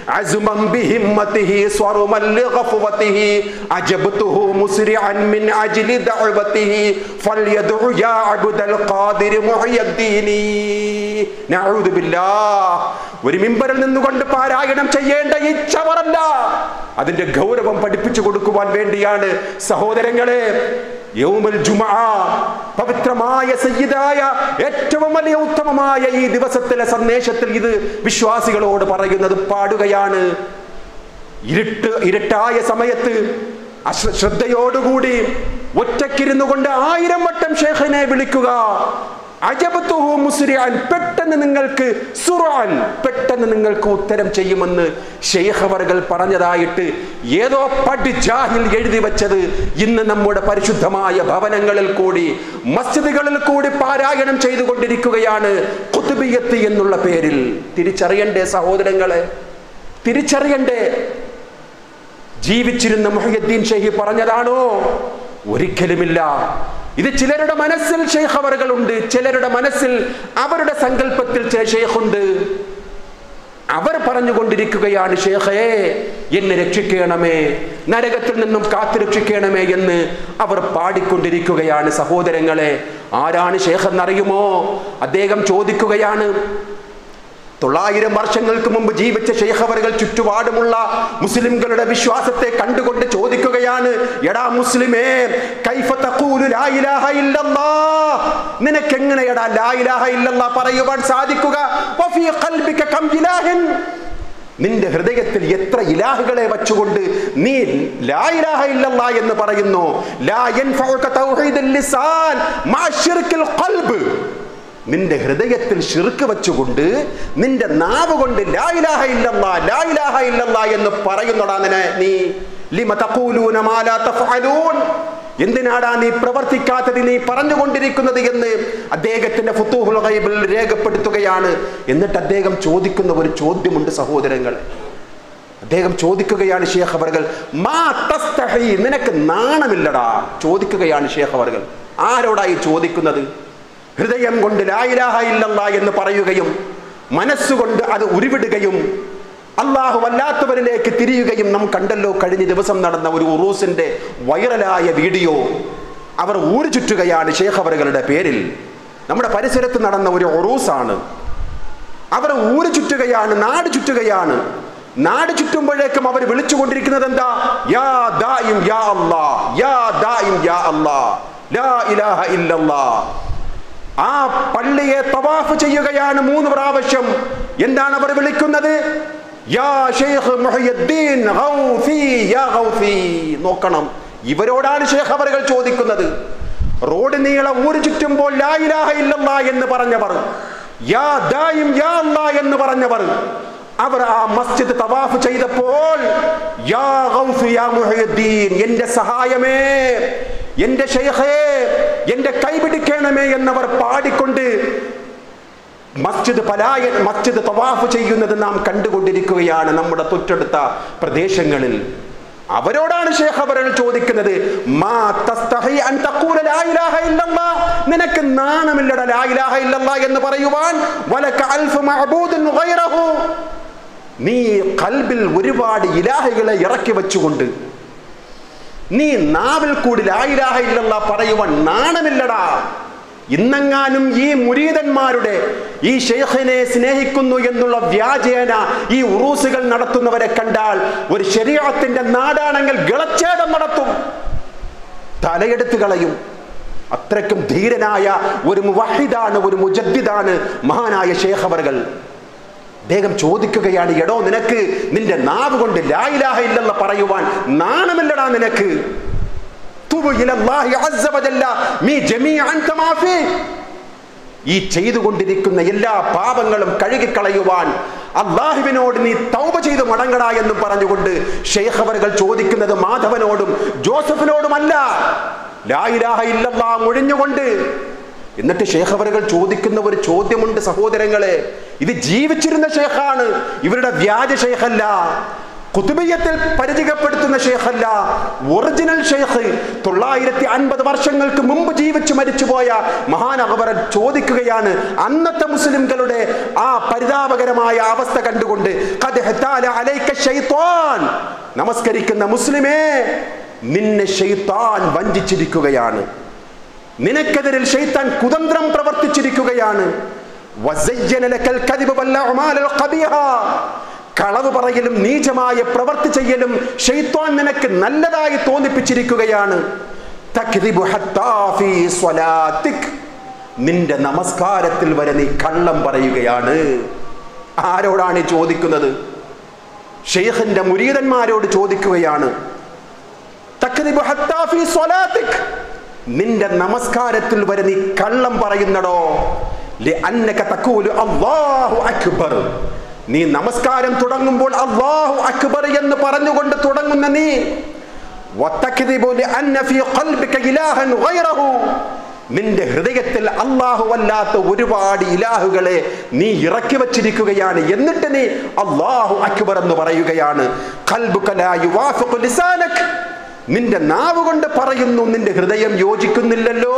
عزما بهمته صرما لغفوته أجبته مسرعا من أجل دعوته فليدع يا عبد القادر محي الدين نعوذ بالله ഒരു മിമ്പറിൽ നിന്നുകൊണ്ട് പാരായണം ചെയ്യേണ്ട ഈ ചവറല്ല അതിന്റെ ഗൗരവം പഠിപ്പിച്ചു കൊടുക്കുവാൻ വേണ്ടിയാണ് സഹോദരങ്ങളെ യൗമുൽ ജുമഅ പവിത്രമായ സയ്യിദായ ഏറ്റവും വലിയ ഉത്തമമായ ഈ ദിവസത്തിലെ സന്ദേശത്തിൽ ഇത് വിശ്വാസികളോട് പറയുന്നത് പാടുകയാണ് ഇരുട്ട് ഇരുട്ടായ സമയത്ത് അശ്ര- ശ്രദ്ധയോടുകൂടി ഒറ്റക്കിരുന്നു കൊണ്ട് ആയിരം വട്ടം ഷേഖിനെ വിളിക്കുക അജബത്തുഹു മുസ്രിയാൻ പെട്ടെന്ന് നിങ്ങൾക്ക് സുറാൻ പെട്ടെന്ന് നിങ്ങൾക്ക് ഉത്തരം ചെയ്യുമെന്ന് ഷെയ്ഖവറുകൾ പറഞ്ഞതായിട്ട് ഏതോ പടിജാഹിൽ എഴുതി വെച്ചത് ഇന്ന് നമ്മുടെ പരിശുദ്ധമായ ഭവനങ്ങളിൽ കൂടി മസ്ജിദുകളിൽ കൂടി പാരായണം ചെയ്തുകൊണ്ടിരിക്കുകയാണ് കുത്തുബിയത്ത് എന്നുള്ള പേരിൽ തിരിച്ചറിയണ്ടേ സഹോദരങ്ങളെ തിരിച്ചറിയണ്ടേ ജീവിച്ചിരുന്ന മുഹയ്യദ്ദീൻ ഷെയ്ഖ് പറഞ്ഞതാണോ ഒരിക്കലുമില്ല ഇത് ചിലരുടെ മനസ്സിൽ ഷെയ്ഖ് അവറുകളുണ്ട് ചിലരുടെ മനസ്സിൽ അവരുടെ സങ്കല്പത്തിൽ ചില ഷെയ്ഖുണ്ട് അവർ പറഞ്ഞുകൊണ്ടിരിക്കുകയാണ് ഷേഖേ എന്നെ രക്ഷിക്കണമേ നരകത്തിൽ നിന്നും കാത്തു രക്ഷിക്കണമേ എന്ന് അവർ പാടിക്കൊണ്ടിരിക്കുകയാണ് സഹോദരങ്ങളെ ആരാണ് ഷേഖ് എന്നറിയുമോ അദ്ദേഹം ചോദിക്കുകയാണ് തൊള്ളായിരം വർഷങ്ങൾക്ക് മുമ്പ് ജീവിച്ച ഷെയ്ഖവറുകൾ ചുറ്റുപാടുമുള്ള മുസ്ലിംകളുടെ വിശ്വാസത്തെ കണ്ടുകൊണ്ട് ചോദിക്കുകയാണ് എടാ മുസ്ലിമേ കൈഫ തഖൂലു ലാ ഇലാഹ ഇല്ലല്ലാഹ് നിനക്ക് എങ്ങനെയടാ ലാ ഇലാഹ ഇല്ലല്ലാഹ് പറയുവാൻ സാധിക്കുക വഫീ ഖൽബിക കം ഇലാഹിൻ നിന്റെ ഹൃദയത്തിൽ എത്ര ഇലാഹുകളെ വച്ചുകൊണ്ട് നീ ലാ ഇലാഹ ഇല്ലല്ലാ എന്ന് പറയുന്നു ലാ യൻഫഉക തൗഹീദുൽ ലിസാൻ മാ ശിർക്കിൽ ഖൽബ് നിന്റെ ഹൃദയത്തിൽ ഷിർക്ക് വെച്ചുകൊണ്ട് നിന്റെ നാവ് കൊണ്ട് ലാ ഇലാഹ ഇല്ലല്ലാ ലാ ഇലാഹ ഇല്ലല്ലാ എന്ന് പറയുന്നടാ നിന്നെ നീ ലിമ തഖൂലൂന മാ ലാ തഫഅലൂൻ എന്തിനാടാ നീ പ്രവർത്തിക്കാത്തത് നീ പറഞ്ഞുകൊണ്ടിരിക്കുന്നത് എന്ന് അദ്ദേഹത്തിന്റെ ഫുത്തൂഹുൽ ഗൈബിൽ രേഖപ്പെടുത്തുകയാണ് എന്നിട്ട് അദ്ദേഹം ചോദിക്കുന്ന ഒരു ചോദ്യമുണ്ട് സഹോദരങ്ങൾ അദ്ദേഹം ചോദിക്കുകയാണ് ഷേഖ് അവർകൾ മാ തസ്തഹി നിനക്ക് നാണമില്ലടാ ചോദിക്കുകയാണ് ഷേഖ് അവർകൾ ആരോടായി ചോദിക്കുന്നത് ഹൃദയം കൊണ്ട് ലായിലാഹ ഇല്ലല്ല എന്ന് പറയുകയും മനസ്സുകൊണ്ട് അത് ഉരുവിടുകയും അള്ളാഹു വല്ലാത്തവരിലേക്ക് തിരിയുകയും നാം കണ്ടല്ലോ കഴിഞ്ഞ ദിവസം നടന്ന ഒരു ഉറൂസിന്റെ വൈറലായ വീഡിയോ അവർ ഊരു ചുറ്റുകയാണ് ഷേഖ് അവറുകളുടെ പേരിൽ നമ്മുടെ പരിസരത്ത് നടന്ന ഒരു ഉറൂസാണ് അവർ ഊര് ചുറ്റുകയാണ് നാട് ചുറ്റുകയാണ് നാട് ചുറ്റുമ്പോഴേക്കും അവർ വിളിച്ചുകൊണ്ടിരിക്കുന്നത് എന്താ യാ ദായിം യാ അല്ലാ യാ ദായിം യാ അല്ലാ ലാ ഇലാഹ ഇല്ലല്ലാ ആ പള്ളിയെ തവാഫ് ചെയ്യുകയാണ് മൂന്ന് പ്രാവശ്യം എന്താണ് അവർ വിളിക്കുന്നത് യാ ഷെയ്ഖ് മുഹയ്യദ്ദീൻ ഗൗസി യാ ഗൗസി നോക്കണം ഇവരോടാണ് ഷെയ്ഖ് അവറുകൾ ചോദിക്കുന്നത് റോഡ് നീളം ഊര് ചുറ്റുമ്പോൾ ലാ ഇലാഹ ഇല്ലല്ലാ എന്ന് പറഞ്ഞവർ യാ ദായിം യാ അല്ലാ എന്ന് പറഞ്ഞവർ അവർ ആ മസ്ജിദ് തവാഫ് ചെയ്തപ്പോൾ യാ ഗൗസ് യാ മുഹയ്യദ്ദീൻ എന്റെ സഹായമേ എന്റെ ഷെയ്ഖേ എന്റെ കൈപിടിക്കണമേ എന്നവർ പാടിക്കൊണ്ട് മസ്ജിദ് പലായ മസ്ജിദ് തവാഫ് ചെയ്യുന്നത് നാം കണ്ടുകൊണ്ടിരിക്കുകയാണ് നമ്മുടെ തൊട്ടടുത്ത പ്രദേശങ്ങളിൽ അവരോടാണ് ഷേഖ് അവരുകൾ ചോദിക്കുന്നത് മാ തസ്തഹി അൻ തഖൂല ലാ ഇലാഹ ഇല്ലല്ലാ നിനക്ക് നാണമില്ലട ലാ ഇലാഹ ഇല്ലല്ലാ എന്ന് പറയുവാൻ വലക അൽഫ് മഅബൂദുൻ ഗൈറഹു നീ കൽബിൽ ഒരുപാട് ഇലാഹുകളെ ഇറക്കി വെച്ചുകൊണ്ട് നീ നാവിൽ കൂടി ലാ ഇലാഹ ഇല്ലല്ലാ പറയുവാൻ നാണമില്ലടാ ഇന്നെങ്ങാനും ഈ മുരീതന്മാരുടെ ഈ ഷെയ്ഖിനെ സ്നേഹിക്കുന്നു എന്നുള്ള വ്യാജേന ഈ ഉറൂസുകൾ നടത്തുന്നവരെ കണ്ടാൽ ഒരു ശരീരത്തിന്റെ നാടാണെങ്കിൽ ഗളച്ഛേദം നടത്തും തലയെടുത്ത് കളയും അത്രയ്ക്കും ധീരനായ ഒരു മുവഹിദാണ് ഒരു മുജദ്ദിദാണ് മഹാനായ ഷേഖ് അവർകൾ അദ്ദേഹം ചോദിക്കുകയാണ് എടോ നിനക്ക് നിന്റെ നാവ് കൊണ്ട് ലായിലാഹ ഇല്ലെന്ന് പറയുവാൻ നാണമില്ലടാ നിനക്ക് തുബ് ഇലല്ലാഹി അസ്സ വജല്ല മീ ജമീഅൻ കമാ ഫീ. ഈ ചെയ്തുകൊണ്ടിരിക്കുന്ന എല്ലാ പാപങ്ങളും കഴുകിക്കളയുവാൻ അള്ളാഹുവിനോട് നീ തൗബ ചെയ്ത് മടങ്ങടാ എന്ന് പറഞ്ഞുകൊണ്ട് ഷെയ്ഖ് അവറുകൾ ചോദിക്കുന്നത് മാധവനോടും ജോസഫിനോടുമല്ല ലായിലാഹ ഇല്ലല്ലാ മുഴിഞ്ഞുകൊണ്ട് എന്നിട്ട് ഷേഖ് അവറുകൾ ചോദിക്കുന്ന ഒരു ചോദ്യമുണ്ട് സഹോദരങ്ങളെ ഇത് ജീവിച്ചിരുന്ന ഷേഖാണ് ഇവരുടെ വ്യാജ ഷേഖല്ല കുത്തുബയ്യത്തിൽ പരിചയപ്പെടുത്തുന്ന ഷെയ്ഖല്ല ഒറിജിനൽ ഷെയ്ഖ് തൊള്ളായിരത്തി അൻപത് വർഷങ്ങൾക്ക് മുമ്പ് ജീവിച്ചു മരിച്ചുപോയ മഹാൻ അക്ബർ ചോദിക്കുകയാണ് അന്നത്തെ മുസ്ലിംകളുടെ ആ പരിതാപകരമായ അവസ്ഥ കണ്ടുകൊണ്ട് "ഖദ് ഹത്താല അലൈക ശൈത്വാൻ." നമസ്കരിക്കുന്ന മുസ്ലിമേ നിന്നെ ഷെയ്ത്താൻ വഞ്ചിച്ചിരിക്കുകയാണ് നിനക്കെതിരിൽ ഷെയ്ത്താൻ കുതന്ത്രം പ്രവർത്തിച്ചിരിക്കുകയാണ് വസയ്യന ലക്കൽ കദിബ വൽ അഅമാലൽ ഖബീഹ. കളവ് പറയലും നീചമായ പ്രവർത്തി ചെയ്യലും ഷെയ്ത്താൻ നിനക്ക് നല്ലതായി തോന്നിപ്പിച്ചിരിക്കുകയാണ് തക്ദിബു ഹത്താ ഫീ സ്വലാത്തിക്. നിന്റെ നമസ്കാരത്തിൽ വരെ നീ കള്ളം പറയുകയാണ് ആരോടാണ് ഈ ചോദിക്കുന്നത് ഷെയ്ഖിന്റെ മുരീതന്മാരോട് ചോദിക്കുകയാണ് തക്ദിബു ഹത്താ ഫീ സ്വലാത്തിക്. നിന്റെ നമസ്കാരത്തിൽ വരെ നീ കള്ളം പറയുന്നടോ ലിഅന്നക തഖൂലു അല്ലാഹു അക്ബർ നീ നമസ്കാരം തുടങ്ങുമ്പോൾ അല്ലാഹു അക്ബർ എന്ന് പറഞ്ഞുകൊണ്ട് തുടങ്ങുന്ന നീ വതക്ദിബു ലിഅന്ന ഫീ ഖൽബിക ഇലാഹൻ ഗൈറഹു നിന്റെ ഹൃദയത്തിൽ അല്ലാഹു അല്ലാത്ത ഒരുപാട് ഇലാഹുകളെ നീ ഇറക്കി വച്ചിരിക്കുകയാണ് എന്നിട്ട് നീ അല്ലാഹു അക്ബർ എന്ന് പറയുകയാണ് ഖൽബുക ലാ യുവാഫിഖു ലിസാനക് നിന്റെ നാവ് കൊണ്ട് പറയുന്നു നിന്റെ ഹൃദയം യോജിക്കുന്നില്ലല്ലോ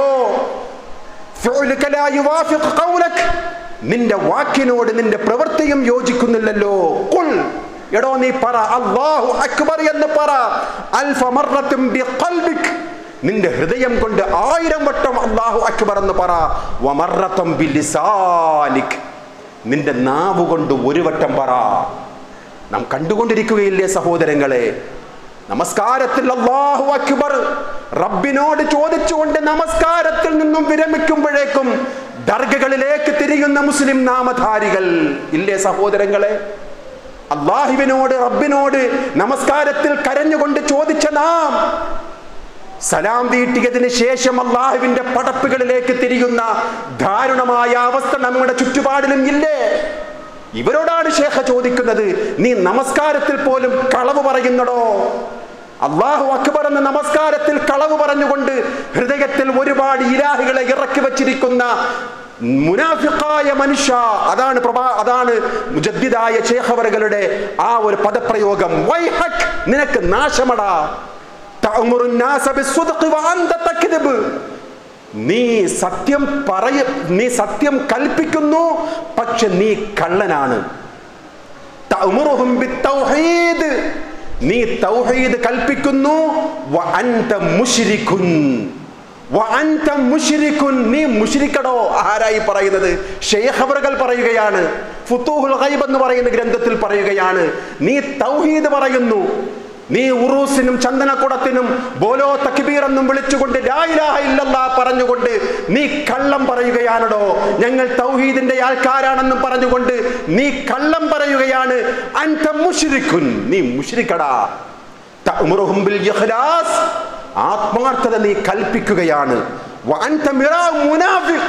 ഫിഉലുക ലാ യുവാഫിഖ് ഖൗലക്. നിന്റെ വാക്കിനോട് നിന്റെ പ്രവൃത്തിയും യോജിക്കുന്നില്ലല്ലോ ഖുൽ എടോ നീ പറ അല്ലാഹു അക്ബർ എന്ന് പറ അൽഫ മർറത്തും ബിഖൽബിക് നിന്റെ ഹൃദയം കൊണ്ട് ആയിരം വട്ടം അല്ലാഹു അക്ബർ എന്ന് പറ വമർറത്തും ബിലിസാനിക് നിന്റെ നാവ് കൊണ്ട് ഒരു വട്ടം പറ നാം കണ്ടുകൊണ്ടിരിക്കുകയില്ലേ സഹോദരങ്ങളെ നമസ്കാരത്തിൽ അള്ളാഹു അക്ബർ റബ്ബിനോട് ചോദിച്ചുകൊണ്ട് നമസ്കാരത്തിൽ നിന്നും വിരമിക്കുമ്പോഴേക്കും ദർഗകളിലേക്ക് തിരിയുന്ന മുസ്ലിം നാമധാരികൾ ഇല്ലേ സഹോദരങ്ങളെ അള്ളാഹുവിനോട് റബ്ബിനോട് നമസ്കാരത്തിൽ കരഞ്ഞുകൊണ്ട് ചോദിച്ച നാം സലാം വീട്ടിയതിന് ശേഷം അള്ളാഹുവിന്റെ പടപ്പുകളിലേക്ക് തിരിയുന്ന ദാരുണമായ അവസ്ഥ നമ്മുടെ ചുറ്റുപാടിലും ഇല്ലേ ഇവരോടാണ് ശേഖ ചോദിക്കുന്നത് നീ നമസ്കാരത്തിൽ പോലും കളവ് പറയുന്നടോ അള്ളാഹു അക്ബർ എന്ന നമസ്കാരത്തിൽ കളവ് പറഞ്ഞുകൊണ്ട് ഹൃദയത്തിൽ ഒരുപാട് ഇലാഹികളെ ഇറക്കി വച്ചിരിക്കുന്ന മുനാഫിക്കായ മനുഷ്യ അതാണ് പ്രഭാ അതാണ് മുജദ്ദിദായ ശേഖവറുകളുടെ ആ ഒരു പദപ്രയോഗം വൈഹക് നിനക്ക് നാശമടാ തഅ്മുറു الناس بالصدق وأنت تكذب. നീ സത്യം പറയ നീ സത്യം കൽപ്പിക്കുന്നു പക്ഷെ നീ കള്ളനാണ് തഅ്മുറുഹും ബിത്തൗഹീദ്. നീ തൗഹീദ് കൽപ്പിക്കുന്നു വ അൻത മുശ്രിക്കുൻ. വ അൻത മുശ്രിക്കുൻ. നീ മുശ്രിക്കടോ ആരായി പറയുന്നത് ഷെയ്ഖവറുകൾ പറയുകയാണ് ഫുത്തൂഹുൽ ഗൈബ് എന്ന് പറയുന്ന ഗ്രന്ഥത്തിൽ പറയുകയാണ് നീ തൗഹീദ് പറയുന്നു നീ ഉറൂസിനും ചന്ദനക്കുടത്തിനും ബോലോ തക്ബീർ എന്നും വിളിച്ചുകൊണ്ട് ലാ ഇലാഹ ഇല്ലല്ലാ പറഞ്ഞുകൊണ്ട് നീ കള്ളം പറയുകയാണടോ ഞങ്ങൾ തൗഹീദിന്റെ ആൾക്കാരാണെന്നും പറഞ്ഞുകൊണ്ട് നീ കള്ളം പറയുകയാണ് അൻത മുശ്രിക്കുൻ നീ മുശ്രിക്കടാ തഅ്മുറുഹും ബിൽ ഇഖ്ലാസ് ആത്മാർത്ഥത നീ കൽപ്പിക്കുകയാണ് വ അൻത മിറാ മുനാഫിഖ്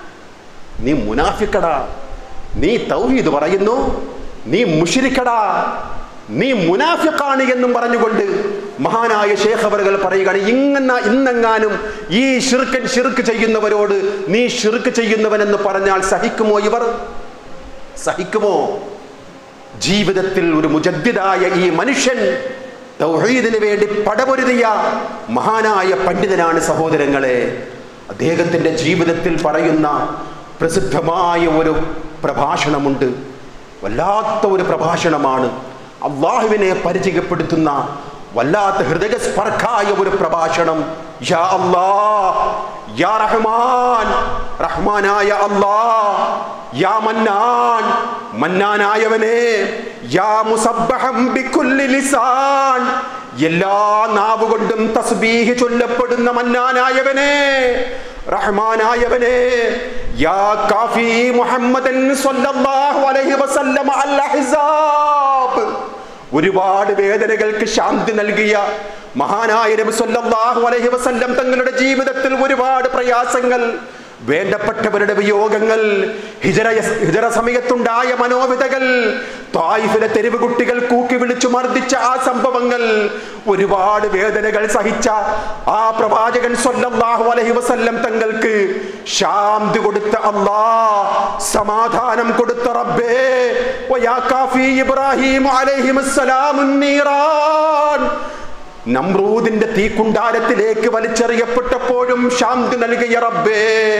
നീ മുനാഫിക്കടാ നീ തൗഹീദ് പറയുന്നു നീ മുഷിരിക്കടാ നീ മുനാഫിക്കാണ് എന്നും പറഞ്ഞുകൊണ്ട് മഹാനായ ശേഖവറുകൾ പറയുകയാണ് ഇങ്ങന്ന ഇന്നെങ്ങാനും ഈ ഷിർക്കൻ ഷിർക്ക് ചെയ്യുന്നവരോട് നീ ഷിർക്ക് ചെയ്യുന്നവനെന്ന് പറഞ്ഞാൽ സഹിക്കുമോ ഇവർ സഹിക്കുമോ ജീവിതത്തിൽ ഒരു മുജദ്ദിദായ ഈ മനുഷ്യൻ തൗഹീദിന് വേണ്ടി പടപൊരുതിയ മഹാനായ പണ്ഡിതനാണ് സഹോദരങ്ങളെ അദ്ദേഹത്തിൻ്റെ ജീവിതത്തിൽ പറയുന്ന പ്രസിദ്ധമായ ഒരു പ്രഭാഷണമുണ്ട് വല്ലാത്ത ഒരു പ്രഭാഷണമാണ് അള്ളാഹുവിനെ പരിചയപ്പെടുത്തുന്ന വല്ലാത്ത ഹൃദയസ്പർക്കായ ഒരു പ്രഭാഷണം യാ അല്ലാ യാ റഹ്മാൻ റഹ്മാനായ അല്ലാ യാ മന്നാൻ മന്നാനായവനെ യാ മുസബ്ബഹം ബിക്കുല്ലി ലിസാൻ എല്ലാ നാവുകൊണ്ടും തസ്ബീഹ് ചൊല്ലപ്പെടുന്ന മന്നാനായവനെ റഹ്മാനായവനെ യാ കാഫി മുഹമ്മദൻ സ്വല്ലല്ലാഹു അലൈഹി വസല്ലമ അൽ അഹ്സാബ് ഒരുപാട് വേദനകൾക്ക് ശാന്തി നൽകിയ മഹാനായ നബി സല്ലല്ലാഹു അലൈഹി വസല്ലം തങ്ങളുടെ ജീവിതത്തിൽ ഒരുപാട് പ്രയാസങ്ങൾ വേണ്ടപ്പെട്ടവരുടെ വിയോഗങ്ങൾ ഹിജറ ഹിജറ സമയത്തുണ്ടായ മനോവിതകൾ തായിഫിലെ തെരുവ് കുട്ടികൾ കൂക്കി വിളിച്ചു മർദ്ദിച്ച ആ സംഭവങ്ങൾ ഒരുപാട് വേദനകൾ സഹിച്ച ആ പ്രവാചകൻ സ്വല്ലല്ലാഹു അലൈഹി വസല്ലം തങ്ങൾക്ക് ശാന്തി കൊടുത്ത അല്ലാ സമാധാനം കൊടുത്ത റബ്ബേ വയാ കാഫി ഇബ്രാഹിം അലൈഹിമസ്സലാമുൻ നീറാൻ നമ്രൂദിന്റെ തീക്കുണ്ടാരത്തിലേക്ക് വലിച്ചെറിയപ്പെട്ടപ്പോഴും ശാന്തി നൽകിയ റബ്ബേ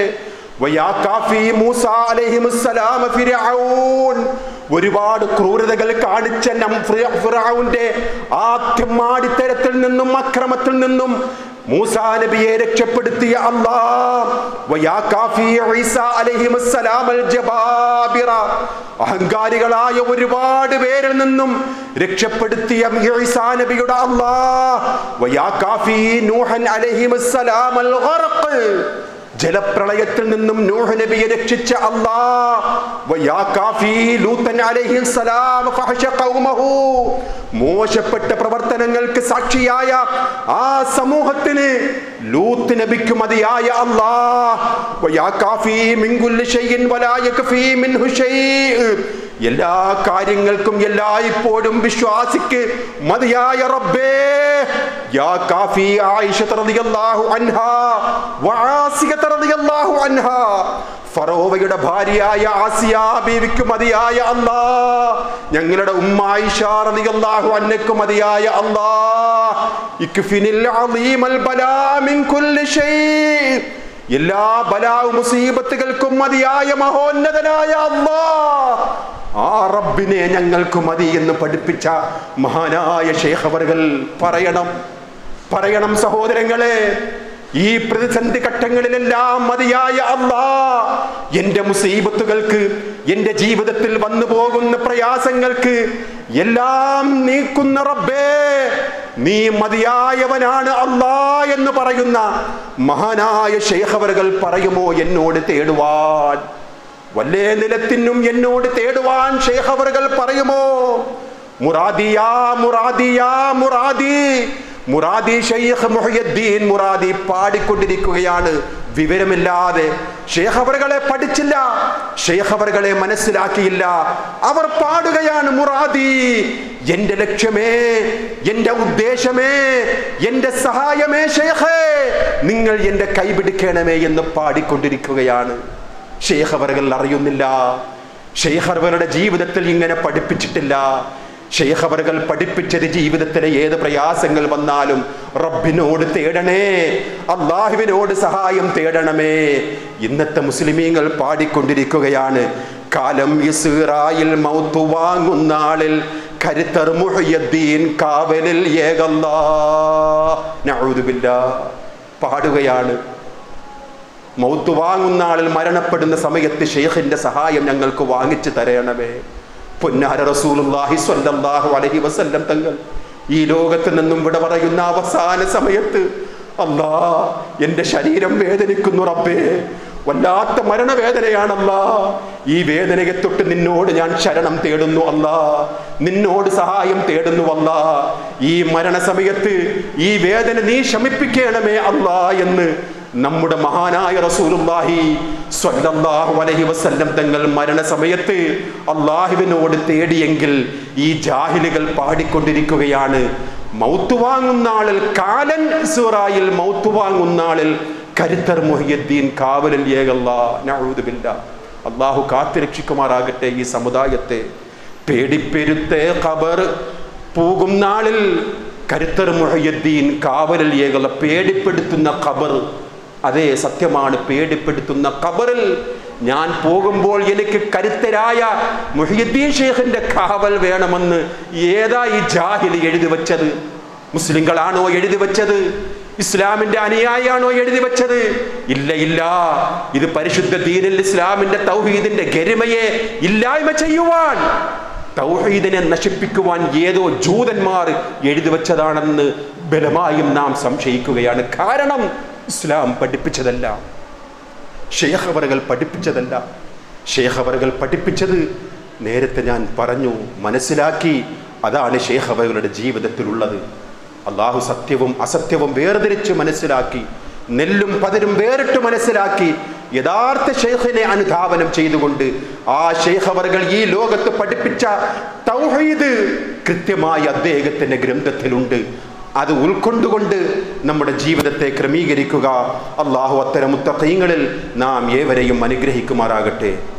വയാ കാഫി മൂസ അലൈഹിമുസ്സലാമ ഫിർഔൻ ഒരുപാട് ക്രൂരതകൾ കാണിച്ച നം ഫിറ- ഫിറഔന്റെ ആ തെമ്മാടിത്തരത്തിൽ നിന്നും അക്രമത്തിൽ നിന്നും മൂസാ നബിയെ രക്ഷപ്പെടുത്തിയ അല്ലാ വയാ കാഫി ഈസ അലൈഹിമുസ്സലാം അൽ ജബാബിറ അഹങ്കാരികളായ ഒരുപാട് പേരിൽ നിന്നും രക്ഷപ്പെടുത്തിയ ഈസാ നബിയുടെ അല്ലാ വയാ കാഫി നൂഹൻ അലൈഹിമുസ്സലാം അൽ ഗർഖ് ജലപ്രളയത്തിൽ നിന്നും നൂഹ് നബിയെ രക്ഷിച്ച അല്ലാ വയാ കാഫി ലൂത്തൻ അലൈഹിസ്സലാം ഫഹശ ഖൗമഹു മോശപ്പെട്ട പ്രവർത്തനങ്ങൾക്ക് സാക്ഷിയായ ആ സമൂഹത്തിന് ലൂത്ത് നബിക്ക് മതിയായ അല്ലാ വയാ കാഫി മിൻ കുല്ലി ഷൈഇൻ വലാ യക്ഫി മിൻഹു ഷൈഅ് എല്ലാ കാര്യങ്ങൾക്കും എല്ലായ്പ്പോഴും വിശ്വാസിക്ക് മതിയായ റബ്ബേ യാ കാഫി ആയിഷ റളിയല്ലാഹു അൻഹാ വആസിക റളിയല്ലാഹു അൻഹാ ഫറോവയുടെ ഭാര്യയായ ആസിയ ബീവിക്ക് മതിയായ അല്ലാ ഞങ്ങളുടെ ഉമ്മ ആയിഷ റളിയല്ലാഹു അൻഹയ്ക്ക് മതിയായ അല്ലാ ഇക്ഫിനിൽ അളീമൽ ബലാ മിൻ കുല്ലി ഷൈ എല്ലാ ബലാവ് മുസീബത്തുകൾക്കും മതിയായ മഹോന്നതനായ അല്ലാ ആ റബ്ബിനെ ഞങ്ങൾക്ക് മതി എന്ന് പഠിപ്പിച്ച മഹാനായ ശേഖവറുകൾ പറയണം പറയണം സഹോദരങ്ങളെ ഈ പ്രതിസന്ധി ഘട്ടങ്ങളിലെല്ലാം മതിയായ അല്ലാ എന്റെ മുസീബത്തുകൾക്ക് എന്റെ ജീവിതത്തിൽ വന്നു പോകുന്ന പ്രയാസങ്ങൾക്ക് എല്ലാം നീക്കുന്ന റബ്ബേ നീ മതിയായവനാണ് അല്ലാ എന്ന് പറയുന്ന മഹാനായ ശേഖവറുകൾ പറയുമോ എന്നോട് തേടുവാൻ വല്ലേ നിലത്തിനും എന്നോട് തേടുവാൻ ശേഖവറുകൾ പറയുമോ മുറാദിയാ മുറാദിയാ മുറാദി മുറാദി ഷെയ്ഖ് മുഹയ്യദ്ദീൻ മുറാദി പാടിക്കൊണ്ടിരിക്കുകയാണ് വിവരമില്ലാതെ ഷേഖവറുകളെ പഠിച്ചില്ല ഷേഖവറുകളെ മനസ്സിലാക്കിയില്ല അവർ പാടുകയാണ് മുറാദി എന്റെ ലക്ഷ്യമേ എന്റെ ഉദ്ദേശമേ എന്റെ സഹായമേ ഷേഖേ നിങ്ങൾ എന്റെ കൈപിടിക്കണമേ എന്ന് പാടിക്കൊണ്ടിരിക്കുകയാണ് ഷെയ്ഖവറുകൾ അറിയുന്നില്ല ഷെയ്ഖവറുടെ ജീവിതത്തിൽ ഇങ്ങനെ പഠിപ്പിച്ചിട്ടില്ല ഷെയ്ഖവറുകൾ പഠിപ്പിച്ചത് ജീവിതത്തിലെ ഏത് പ്രയാസങ്ങൾ വന്നാലും റബ്ബിനോട് തേടണേ അള്ളാഹുവിനോട് സഹായം തേടണമേ ഇന്നത്തെ മുസ്ലിമീങ്ങൾ പാടിക്കൊണ്ടിരിക്കുകയാണ് കാലം ഇസ്റായിൽ മൗത്തു വാങ്ങുന്നാളിൽ കരുത്തർ മുഹയ്യദ്ദീൻ കാവലിൽ ഏകല്ലാ നഊദുബില്ലാ പാടുകയാണ് മൗത്ത് വാങ്ങുന്ന ആളിൽ മരണപ്പെടുന്ന സമയത്ത് ഷെയ്ഖിന്റെ സഹായം ഞങ്ങൾക്ക് വാങ്ങിച്ചു തരണമേ പൊന്നാര റസൂലുള്ളാഹി സ്വല്ലല്ലാഹു അലൈഹി വസല്ലം തങ്ങൾ ഈ ലോകത്ത് നിന്നും വിട പറയുന്ന അവസാന സമയത്ത് അല്ലാ എൻ്റെ ശരീരം വേദനിക്കുന്നു റബ്ബേ വല്ലാത്ത മരണവേദനയാണല്ലാ ഈ വേദനയെ തൊട്ട് നിന്നോട് ഞാൻ ശരണം തേടുന്നു അല്ലാ നിന്നോട് സഹായം തേടുന്നു അല്ലാ ഈ മരണസമയത്ത് ഈ വേദന നീ ശമിപ്പിക്കണമേ അല്ലാ എന്ന് നമ്മുടെ മഹാനായ റസൂലുള്ളാഹി സ്വല്ലല്ലാഹു അലൈഹി വസല്ലം തങ്ങൾ മരണസമയത്ത് അള്ളാഹുവിനോട് തേടിയെങ്കിൽ ഈ ജാഹിലുകൾ പാടിക്കൊണ്ടിരിക്കുകയാണ് മൗത്ത് വാങ്ങുന്ന ആളിൽ കാലൻ സൂറായിൽ മൗത്ത് വാങ്ങുന്ന ആളിൽ കരുത്തർ മുഹിയദ്ദീൻ കാവലിൽ ഏകല്ലാ നഊദുബില്ല അള്ളാഹു കാത്തുരക്ഷിക്കുമാറാകട്ടെ ഈ സമുദായത്തെ പേടിപ്പെരുത്തെ ഖബർ പോകും നാളിൽ കരുത്തർ മുഹയ്യദ്ദീൻ കാവലിൽ ഏകല പേടിപ്പെടുത്തുന്ന ഖബർ അതെ സത്യമാണ് പേടിപ്പെടുത്തുന്ന ഖബറിൽ ഞാൻ പോകുമ്പോൾ എനിക്ക് കരുത്തരായ മുഹിയുദ്ദീൻ ഷേഖിന്റെ കാവൽ വേണമെന്ന് ഏതാ ഈ ജാഹിലി എഴുതി വച്ചത് മുസ്ലിങ്ങളാണോ എഴുതി വച്ചത് ഇസ്ലാമിന്റെ അനുയായിയാണോ എഴുതി വച്ചത് ഇല്ല ഇല്ല ഇത് പരിശുദ്ധ ദീനിൽ ഇസ്ലാമിന്റെ തൗഹീദിന്റെ ഗരിമയെ ഇല്ലായ്മ ചെയ്യുവാൻ തൗഹീദിനെ നശിപ്പിക്കുവാൻ ഏതോ ജൂതന്മാർ എഴുതി വച്ചതാണെന്ന് ബലമായും നാം സംശയിക്കുകയാണ് കാരണം ഇസ്ലാം പഠിപ്പിച്ചതല്ല ഷെയ്ഖവറുകൾ പഠിപ്പിച്ചതല്ല ഷെയ്ഖവറുകൾ പഠിപ്പിച്ചത് നേരത്തെ ഞാൻ പറഞ്ഞു മനസ്സിലാക്കി അതാണ് ഷെയ്ഖവറുകളുടെ ജീവിതത്തിലുള്ളത് അള്ളാഹു സത്യവും അസത്യവും വേർതിരിച്ച് മനസ്സിലാക്കി നെല്ലും പതിരും വേറിട്ട് മനസ്സിലാക്കി യഥാർത്ഥ ഷെയ്ഖിനെ അനുധാവനം ചെയ്തുകൊണ്ട് ആ ഷെയ്ഖ് അവർകൾ ഈ ലോകത്ത് പഠിപ്പിച്ച തൗഹീദ് കൃത്യമായി അദ്ദേഹത്തിന്റെ ഗ്രന്ഥത്തിലുണ്ട് അത് ഉൾക്കൊണ്ടുകൊണ്ട് നമ്മുടെ ജീവിതത്തെ ക്രമീകരിക്കുക അള്ളാഹു അത്തരം മുത്തഖീങ്ങളിൽ നാം ഏവരെയും അനുഗ്രഹിക്കുമാറാകട്ടെ